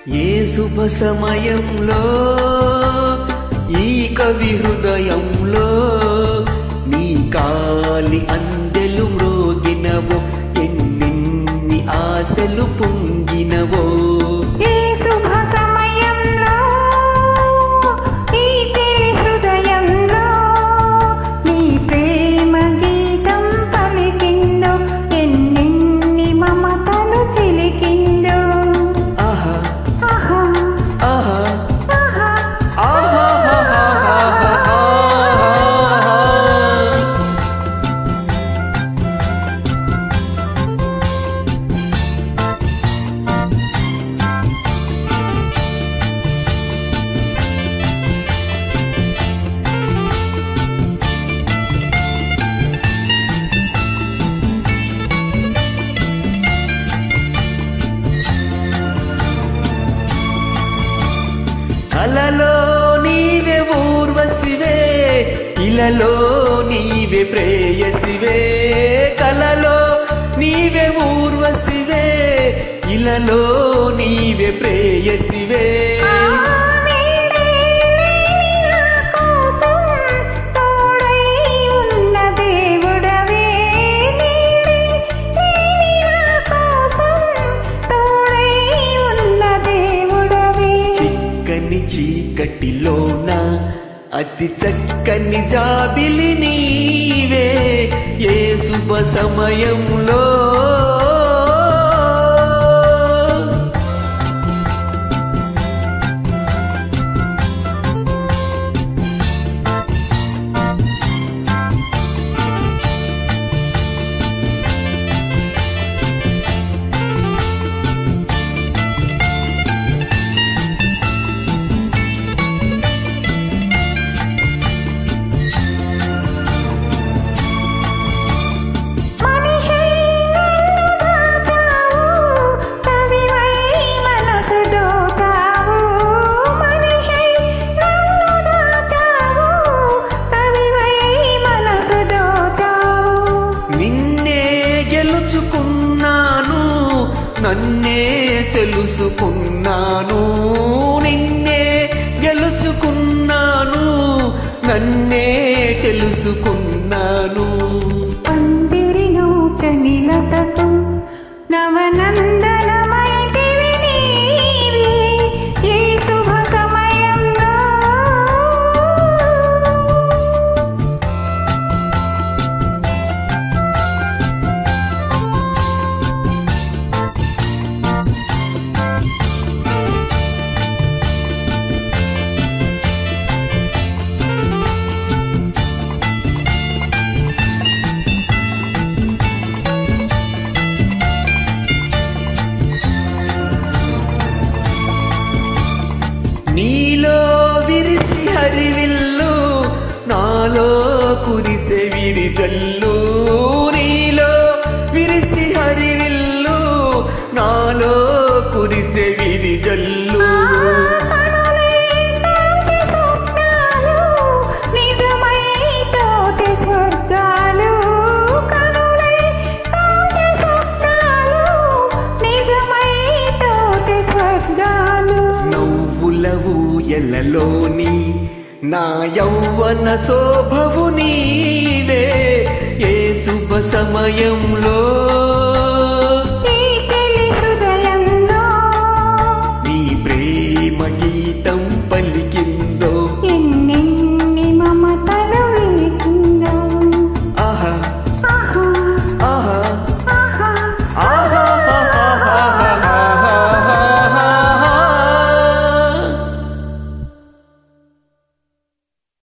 ఏ శుభ సమయంలో ఈ కవి హృదయంలో నీ కాలి అందెలు మ్రోగినవో ఎన్నెన్ని ఆశలు పొంగినవో ఈ శుభ సమయంలో ఈ తెలి హృదయంలో నీ ప్రేమ గీతం పలికిందో ఎన్నెన్ని మమతలు చిలికిందో ఆహా ఆహా ఆహా ఆహా ఆహా కలలో నీవే ఊర్వశివే ఇలలో నీవే ప్రేయసివే కలలో నీవే ఊర్వశివే ఇలలో నీవే ప్రేయసివే ఆ నీడే నా కోసం తోడై ఉన్న దేవుడవే నీడే నా కోసం తోడై ఉన్న దేవుడవే చిక్కని చీకటిలోన అతి చక్కని జాబిలి నీవే ఏ శుభ సమయంలో మనిషై నన్ను దాచావు కవివై మనసు దోచావు మనిషై నన్ను దాచావు కవివై మనసు దోచావు నిన్నే గెలుచుకున్నాను నన్నే తెలుసుకున్నాను నిన్నే గెలుచుకున్నాను నన్నే తెలుసుకున్నాను పందిరి నూచని లతకు నవనందనమైతివి నీవే ఈ శుభ సమయంలో నీలో విరిసి హరివిల్లు నాలో కురిసే విరిజల్లు నీలో విరిసి హరివిల్లు నాలో కురిసే విరిజల్లు కనులై తాచి స్వప్నాలు నిజమై తోచే స్వర్గాలు కనులై తాచి స్వప్నాలు నిజమై తోచే స్వర్గాలు నవ్వుల ఊయలలోని నా యౌవన శోభవు నీవే ఏ శుభ సమయంలో